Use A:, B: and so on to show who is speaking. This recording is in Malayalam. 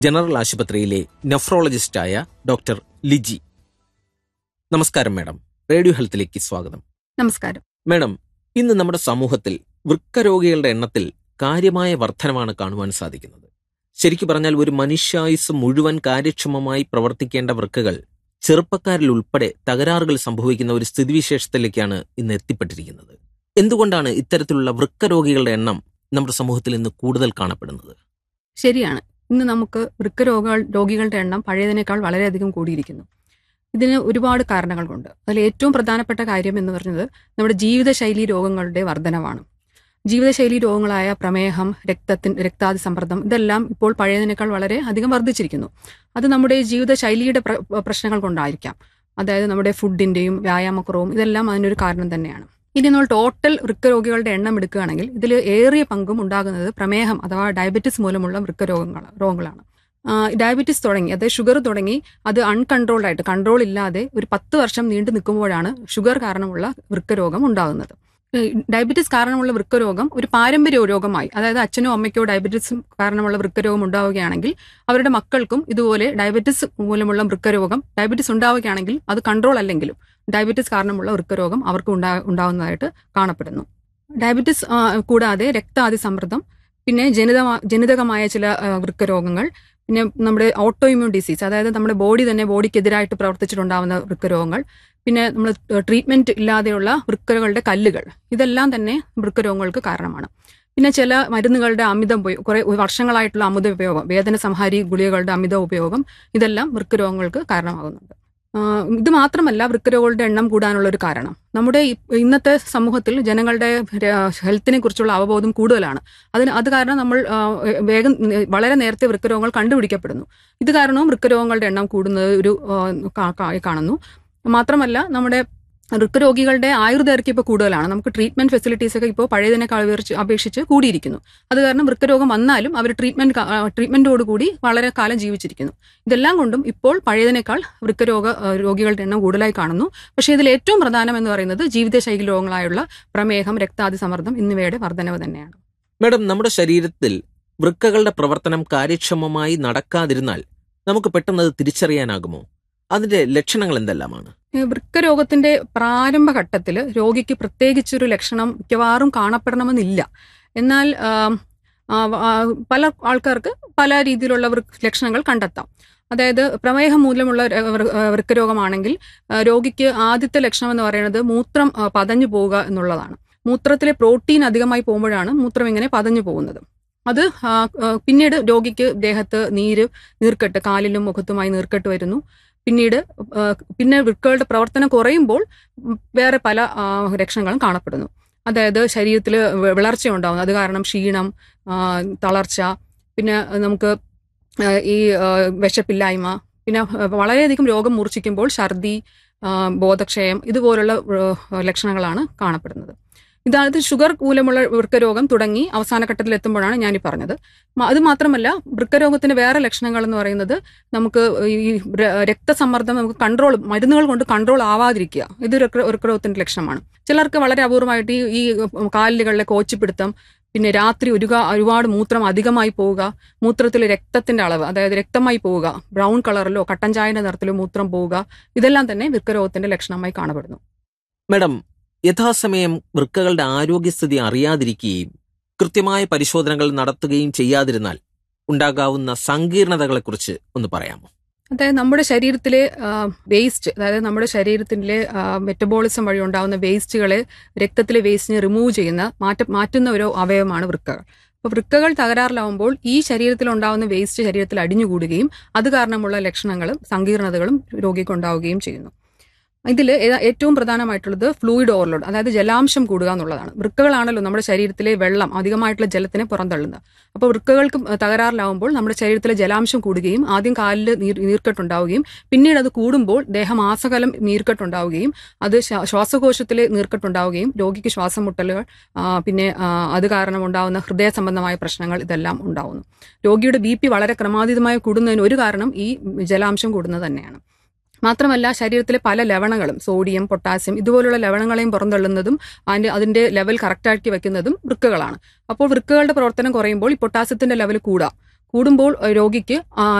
A: ജനറൽ ആശുപത്രിയിലെ നെഫ്രോളജിസ്റ്റായ ഡോക്ടർ ലിജി നമസ്കാരം മാഡം റേഡിയോ ഹെൽത്തിലേക്ക് സ്വാഗതം
B: നമസ്കാരം
A: മാഡം ഇന്ന് നമ്മുടെ സമൂഹത്തിൽ വൃക്കരോഗികളുടെ എണ്ണത്തിൽ കാര്യമായ വർധനമാണ് കാണുവാൻ സാധിക്കുന്നത് ശരിക്കു പറഞ്ഞാൽ ഒരു മനുഷ്യായുസ് മുഴുവൻ കാര്യക്ഷമമായി പ്രവർത്തിക്കേണ്ട വൃക്കകൾ ചെറുപ്പക്കാരിൽ ഉൾപ്പെടെ തകരാറുകൾ സംഭവിക്കുന്ന ഒരു സ്ഥിതിവിശേഷത്തിലേക്കാണ് ഇന്ന് എത്തിപ്പെട്ടിരിക്കുന്നത് എന്തുകൊണ്ടാണ് ഇത്തരത്തിലുള്ള വൃക്കരോഗികളുടെ എണ്ണം നമ്മുടെ സമൂഹത്തിൽ ഇന്ന് കൂടുതൽ കാണപ്പെടുന്നത്
B: ശരിയാണ് ഇന്ന് നമുക്ക് വൃക്കരോഗ രോഗികളുടെ എണ്ണം പഴയതിനേക്കാൾ വളരെയധികം കൂടിയിരിക്കുന്നു ഇതിന് ഒരുപാട് കാരണങ്ങളുണ്ട് അതിൽ ഏറ്റവും പ്രധാനപ്പെട്ട കാര്യം എന്ന് പറയുന്നത് നമ്മുടെ ജീവിതശൈലി രോഗങ്ങളുടെ വർധനവാണ് ജീവിതശൈലി രോഗങ്ങളായ പ്രമേഹം രക്തത്തിൻ രക്താതി സമ്മർദ്ദം ഇതെല്ലാം ഇപ്പോൾ പഴയതിനേക്കാൾ വളരെ അധികം വർദ്ധിച്ചിരിക്കുന്നു അത് നമ്മുടെ ജീവിതശൈലിയുടെ പ്ര- പ്രശ്നങ്ങൾ കൊണ്ടായിരിക്കാം അതായത് നമ്മുടെ ഫുഡിന്റെയും വ്യായാമക്കുറവും ഇതെല്ലാം അതിനൊരു കാരണം തന്നെയാണ് ഇനി നമ്മൾ ടോട്ടൽ വൃക്കരോഗികളുടെ എണ്ണം എടുക്കുകയാണെങ്കിൽ ഇതിൽ ഏറിയ പങ്കും ഉണ്ടാകുന്നത് പ്രമേഹം അഥവാ ഡയബറ്റിസ് മൂലമുള്ള വൃക്കരോഗങ്ങൾ രോഗങ്ങളാണ് ആ, ഡയബറ്റിസ് തുടങ്ങി അതായത് ഷുഗർ തുടങ്ങി അത് അൺകൺട്രോൾഡ് ആയിട്ട് കൺട്രോൾ ഇല്ലാതെ ഒരു പത്ത് വർഷം നീണ്ടു നിൽക്കുമ്പോഴാണ് ഷുഗർ കാരണമുള്ള വൃക്കരോഗം ഉണ്ടാകുന്നത് ഈ ഡയബറ്റിസ് കാരണമുള്ള വൃക്കരോഗം ഒരു പാരമ്പര്യ രോഗമായി അതായത് അച്ഛനോ അമ്മയ്ക്കോ ഡയബറ്റിസ് കാരണമുള്ള വൃക്കരോഗം ഉണ്ടാവുകയാണെങ്കിൽ അവരുടെ മക്കൾക്കും ഇതുപോലെ ഡയബറ്റിസ് മൂലമുള്ള വൃക്കരോഗം ഡയബറ്റിസ് ഉണ്ടാവുകയാണെങ്കിൽ അത് കൺട്രോൾ അല്ലെങ്കിലും ഡയബറ്റിസ് കാരണമുള്ള വൃക്കരോഗം അവർക്ക് ഉണ്ടാ ഉണ്ടാവുന്നതായിട്ട് കാണപ്പെടുന്നു ഡയബറ്റിസ് ആ, കൂടാതെ രക്താതി സമ്മർദ്ദം പിന്നെ ജനിത ജനിതകമായ ചില ആ, വൃക്കരോഗങ്ങൾ പിന്നെ നമ്മുടെ ഓട്ടോ ഇമ്മ്യൂൺ ഡിസീസ് അതായത് നമ്മുടെ ബോഡി തന്നെ ബോഡിക്കെതിരായിട്ട് പ്രവർത്തിച്ചിട്ടുണ്ടാവുന്ന വൃക്കരോഗങ്ങൾ പിന്നെ നമ്മൾ ട്രീറ്റ്മെന്റ് ഇല്ലാതെയുള്ള വൃക്കകളുടെ കല്ലുകൾ ഇതെല്ലാം തന്നെ വൃക്കരോഗങ്ങൾക്ക് കാരണമാണ് പിന്നെ ചില മരുന്നുകളുടെ അമിത ഉപയോഗം കുറെ വർഷങ്ങളായിട്ടുള്ള അമിത ഉപയോഗം വേദന സംഹാരി ഗുളികകളുടെ അമിത ഉപയോഗം ഇതെല്ലാം വൃക്കരോഗങ്ങൾക്ക് കാരണമാകുന്നുണ്ട് ആഹ് ഇത് മാത്രമല്ല വൃക്കരോഗങ്ങളുടെ എണ്ണം കൂടാനുള്ള ഒരു കാരണം നമ്മുടെ ഇ- ഇന്നത്തെ സമൂഹത്തിൽ ജനങ്ങളുടെ ഹെൽത്തിനെ കുറിച്ചുള്ള അവബോധം കൂടുതലാണ് അതിന് അത് കാരണം നമ്മൾ ആഹ് വേഗം വളരെ നേരത്തെ വൃക്കരോഗങ്ങൾ കണ്ടുപിടിക്കപ്പെടുന്നു ഇത് കാരണവും വൃക്കരോഗങ്ങളുടെ എണ്ണം കൂടുന്നത് ഒരു ആഹ് കാ- കാ- കാണുന്നു മാത്രമല്ല നമ്മുടെ വൃക്കരോഗികളുടെ ആയുർദൈർഘ്യം ഇപ്പോൾ കൂടുതലാണ് നമുക്ക് ട്രീറ്റ്മെന്റ് ഫെസിലിറ്റീസ് ഒക്കെ ഇപ്പോൾ പഴയതിനേക്കാൾ അപേക്ഷിച്ച് അപേക്ഷിച്ച് കൂടിയിരിക്കുന്നു അത് കാരണം വൃക്കരോഗം വന്നാലും അവർ ട്രീറ്റ്മെന്റ് ട്രീറ്റ്മെന്റോട് കൂടി വളരെ കാലം ജീവിച്ചിരിക്കുന്നു ഇതെല്ലാം കൊണ്ടും ഇപ്പോൾ പഴയതിനേക്കാൾ വൃക്കരോഗ ആ, രോഗികളുടെ എണ്ണം കൂടുതലായി കാണുന്നു പക്ഷേ ഇതിൽ ഏറ്റവും പ്രധാനം എന്ന് പറയുന്നത് ജീവിതശൈലി രോഗങ്ങളായുള്ള പ്രമേഹം രക്താതി സമ്മർദ്ദം എന്നിവയുടെ വർധനവ് തന്നെയാണ്
A: മാഡം നമ്മുടെ ശരീരത്തിൽ വൃക്കകളുടെ പ്രവർത്തനം കാര്യക്ഷമമായി നടക്കാതിരുന്നാൽ നമുക്ക് പെട്ടെന്ന് അത് തിരിച്ചറിയാനാകുമോ അതിന്റെ ലക്ഷണങ്ങൾ എന്തെല്ലാമാണ്
B: ഈ വൃക്കരോഗത്തിന്റെ പ്രാരംഭഘട്ടത്തിൽ രോഗിക്ക് പ്രത്യേകിച്ചൊരു ലക്ഷണം മിക്കവാറും കാണപ്പെടണമെന്നില്ല എന്നാൽ ആം, ആ, ആ, പല ആൾക്കാർക്ക് പല രീതിയിലുള്ള വൃ- ലക്ഷണങ്ങൾ കണ്ടെത്താം അതായത് പ്രമേഹം മൂലമുള്ള ര- വൃ- ആ, വൃക്കരോഗമാണെങ്കിൽ ആ, രോഗിക്ക് ആദ്യത്തെ ലക്ഷണം എന്ന് പറയുന്നത് മൂത്രം ആ, പതഞ്ഞു പോവുക എന്നുള്ളതാണ് മൂത്രത്തിലെ പ്രോട്ടീൻ അധികമായി പോകുമ്പോഴാണ് മൂത്രം ഇങ്ങനെ പതഞ്ഞു പോകുന്നത് അത് ആ, ആ, പിന്നീട് രോഗിക്ക് ദേഹത്ത് നീര് നീർക്കെട്ട് കാലിലും മുഖത്തുമായി നീർക്കെട്ട് വരുന്നു പിന്നീട് ആ, പിന്നെ വൃക്കകളുടെ പ്രവർത്തനം കുറയുമ്പോൾ ഉം, വേറെ പല ആ, ലക്ഷണങ്ങളും കാണപ്പെടുന്നു അതായത് ശരീരത്തിൽ വിളർച്ച ഉണ്ടാകുന്നു അത് കാരണം ക്ഷീണം ആ, തളർച്ച പിന്നെ നമുക്ക് ആ, ഈ ആ, വിശപ്പില്ലായ്മ പിന്നെ ആ, വളരെയധികം രോഗം മൂർച്ഛിക്കുമ്പോൾ ഛർദി ആ, ബോധക്ഷയം ഇതുപോലുള്ള ആ, ലക്ഷണങ്ങളാണ് കാണപ്പെടുന്നത് ഇതാണ് ഷുഗർ മൂലമുള്ള വൃക്കരോഗം തുടങ്ങി അവസാന ഘട്ടത്തിൽ എത്തുമ്പോഴാണ് ഞാൻ ഈ പറഞ്ഞത് മ- അത് മാത്രമല്ല വൃക്കരോഗത്തിന്റെ വേറെ ലക്ഷണങ്ങൾ എന്ന് പറയുന്നത് നമുക്ക് ഈ ര- രക്തസമ്മർദ്ദം നമുക്ക് കൺട്രോൾ മരുന്നുകൾ കൊണ്ട് കൺട്രോൾ ആവാതിരിക്കുക ഇത് വൃക്ക- വൃക്കരോഗത്തിന്റെ ലക്ഷണമാണ് ചിലർക്ക് വളരെ അപൂർവമായിട്ട് ഈ ഈ കാലുകളിലെ കോച്ചിപ്പിടുത്തം പിന്നെ രാത്രി ഒരു ഒരുപാട് മൂത്രം അധികമായി പോവുക മൂത്രത്തിൽ രക്തത്തിന്റെ അളവ് അതായത് രക്തമായി പോവുക ബ്രൗൺ കളറിലോ കട്ടൻ ചായന്റെ നിറത്തിലോ മൂത്രം പോവുക ഇതെല്ലാം തന്നെ വൃക്കരോഗത്തിന്റെ ലക്ഷണമായി കാണപ്പെടുന്നു
A: മാഡം യഥാസമയം വൃക്കകളുടെ ആരോഗ്യസ്ഥിതി അറിയാതിരിക്കുകയും കൃത്യമായ പരിശോധനകൾ നടത്തുകയും ചെയ്യാതിരുന്നാൽ ഉണ്ടാകാവുന്ന സങ്കീർണതകളെക്കുറിച്ച് ഒന്ന് പറയാമോ
B: അതായത് നമ്മുടെ ശരീരത്തിലെ വേസ്റ്റ് അതായത് നമ്മുടെ ശരീരത്തിലെ മെറ്റബോളിസം വഴി ഉണ്ടാകുന്ന വേസ്റ്റുകളെ രക്തത്തിലെ വേസ്റ്റിനെ റിമൂവ് ചെയ്യുന്ന മാറ്റ മാറ്റുന്ന ഒരു അവയവമാണ് വൃക്കകൾ അപ്പോൾ വൃക്കകൾ തകരാറിലാവുമ്പോൾ ഈ ശരീരത്തിൽ ഉണ്ടാകുന്ന വേസ്റ്റ് ശരീരത്തിൽ അടിഞ്ഞുകൂടുകയും അത് കാരണമുള്ള ലക്ഷണങ്ങളും സങ്കീർണതകളും രോഗിക്ക് ഉണ്ടാവുകയും ചെയ്യുന്നു ഇതിൽ ഏറ്റവും പ്രധാനമായിട്ടുള്ളത് ഫ്ലൂയിഡ് ഓവർലോഡ് അതായത് ജലാംശം കൂടുക എന്നുള്ളതാണ് വൃക്കകളാണല്ലോ നമ്മുടെ ശരീരത്തിലെ വെള്ളം അധികമായിട്ടുള്ള ജലത്തിനെ പുറന്തള്ളുന്നത് അപ്പോൾ വൃക്കകൾക്ക് തകരാറിലാവുമ്പോൾ നമ്മുടെ ശരീരത്തിലെ ജലാംശം കൂടുകയും ആദ്യം കാലിൽ നീർ നീർക്കെട്ടുണ്ടാവുകയും പിന്നീട് അത് കൂടുമ്പോൾ ദേഹമാസകലം നീർക്കെട്ടുണ്ടാവുകയും അത് ശ്വാ- ശ്വാസകോശത്തിലെ നീർക്കെട്ടുണ്ടാവുകയും രോഗിക്ക് ശ്വാസം മുട്ടലുകൾ ആ, പിന്നെ ആ, അത് കാരണം ഉണ്ടാവുന്ന ഹൃദയ സംബന്ധമായ പ്രശ്നങ്ങൾ ഇതെല്ലാം ഉണ്ടാവുന്നു രോഗിയുടെ ബി പി വളരെ ക്രമാതീതമായി കൂടുന്നതിന് ഒരു കാരണം ഈ ജലാംശം കൂടുന്നത് തന്നെയാണ് മാത്രമല്ല ശരീരത്തിലെ പല ലവണങ്ങളും സോഡിയം പൊട്ടാസ്യം ഇതുപോലുള്ള ലവണങ്ങളെയും പുറന്തള്ളുന്നതും അതിന്റെ അതിന്റെ ലെവൽ കറക്റ്റാക്കി വെക്കുന്നതും വൃക്കകളാണ് അപ്പോൾ വൃക്കകളുടെ പ്രവർത്തനം കുറയുമ്പോൾ ഈ പൊട്ടാസ്യത്തിന്റെ ലെവൽ കൂടാം കൂടുമ്പോൾ രോഗിക്ക് ആ